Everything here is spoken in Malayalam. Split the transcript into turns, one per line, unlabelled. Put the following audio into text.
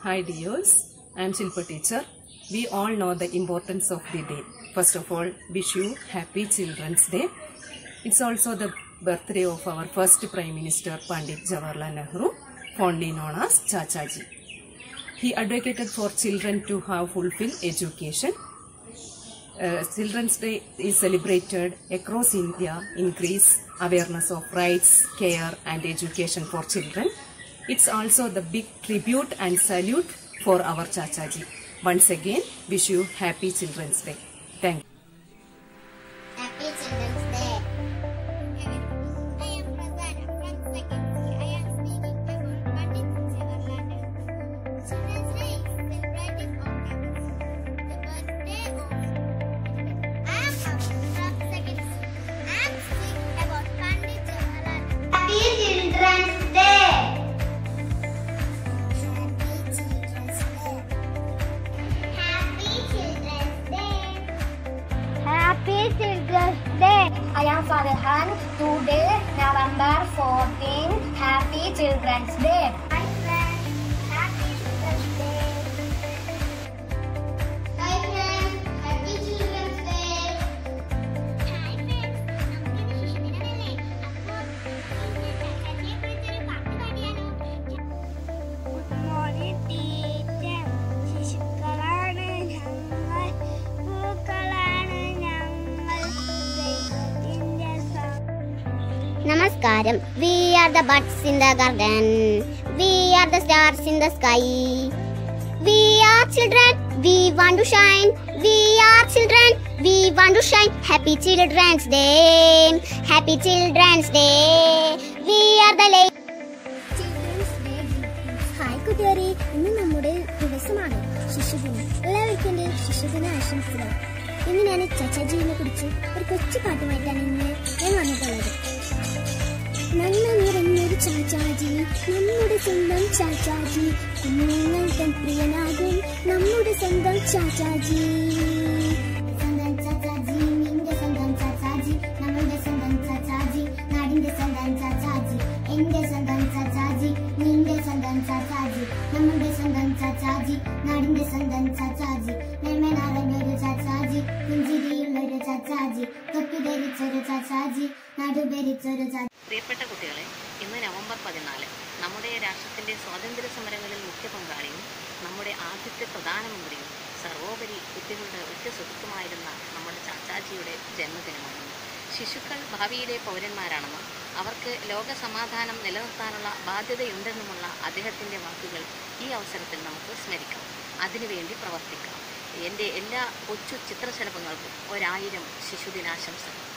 Hi dears, I am Shilpa teacher. We all know the importance of the day. First of all, wish you happy Children's Day. It's also the birthday of our first Prime Minister Pandit Jawaharlal Nehru, fondly known as Chachaji. He advocated for children to have fulfilled education. Uh, Children's Day is celebrated across India, increase awareness of rights, care and education for children. It's also the big tribute and salute for our Chachaji. Once again, wish you happy Children's Day. Thank you.
Happy Children's Day. I am Prasanna from second C. I am speaking about Pandit Jawaharlal Nehru. Children's Day is celebrated on campus. The birthday of I am Aman from second C. I am speaking about Pandit Jawaharlal Nehru. Happy Children's Day. Happy Children's Day. Happy Children's Day. I am Farhan. Today, November 14th, Happy Children's Day. Hi friends, Happy Children's Day. Hi friends, Happy Children's Day. Hi friends, നമുക്കിന്ന് ശിശുദിനമല്ലേ? അപ്പോൾ ഇന്ന് ചാച്ചാജിയെക്കുറിച്ചൊരു പാട്ട് പാടിയാലോ? Good morning, teacher. ശിശുക്കളാണ് ഞങ്ങൾ പൂക്കളാണ് ഞങ്ങൾ ദൈവത്തിന്റെ നമസ്കാരം we are the buds in the garden we are the stars in the sky we are children we want to shine we are children we want to shine happy children's day happy children's day we are the lie
hi കുട്ടിയാരി ഇന്ന് നമ്മുടെ ദിവസമാണ് ശിശുദിനം എല്ലാവർക്കും എൻ്റെ ശിശുദിന ആശംസകൾ ഇന്ന് ഞാൻ ചച്ചാജീവിനെ കുറിച്ച് ഒരു കൊച്ചു പാട്ടുമായിട്ടാണ് ഇന്ന് ഞാൻ വന്നിട്ടുള്ളത് നന്മ നിറഞ്ഞൊരു ചാച്ചാജി നമ്മുടെ സ്വന്തം ചാച്ചാജി കുഞ്ഞുങ്ങൾ തൻ പ്രിയനാകും നമ്മുടെ സ്വന്തം ചാച്ചാജി
സ്വന്തം ചാച്ചാജി നിന്റെ സ്വന്തം ചാച്ചാജി നമ്മളുടെ സ്വന്തം ചാച്ചാജി നാടിന്റെ സ്വന്തം ചാച്ചാജി എന്റെ സ്വന്തം ചാച്ചാജി നിന്റെ സ്വന്തം ചാച്ചാജി നമ്മളുടെ സ്വന്തം ചാച്ചാജി നാടിന്റെ സ്വന്തം ചാച്ചാജി നെന്മനാടനൊരു ചാച്ചാജി പുഞ്ചിരിയുള്ളൊരു ചാച്ചാജി തൊപ്പി ധരിച്ചൊരു ചാച്ചാജി നടുഭരിച്ചൊരു ചാച്ചാജി
പ്രിയപ്പെട്ട കുട്ടികളെ ഇന്ന് നവംബർ പതിനാല് നമ്മുടെ രാഷ്ട്രത്തിന്റെ സ്വാതന്ത്ര്യ സമരങ്ങളിൽ മുഖ്യ പങ്കാളിയും നമ്മുടെ ആദ്യത്തെ പ്രധാനമന്ത്രിയും സർവോപരി കുട്ടികളുടെ ഒറ്റ സുഹൃത്തുമായിരുന്ന നമ്മുടെ ചാച്ചാജിയുടെ ജന്മദിനമാണ് ശിശുക്കൾ ഭാവിയിലെ പൗരന്മാരാണെന്നും അവർക്ക് ലോക സമാധാനം നിലനിർത്താനുള്ള ബാധ്യതയുണ്ടെന്നുമുള്ള അദ്ദേഹത്തിൻ്റെ വാക്കുകൾ ഈ അവസരത്തിൽ നമുക്ക് സ്മരിക്കാം അതിനുവേണ്ടി പ്രവർത്തിക്കാം എൻ്റെ എല്ലാ കൊച്ചു ചിത്രശലഭങ്ങൾക്കും ഒരായിരം ശിശുദിനാശംസകൾ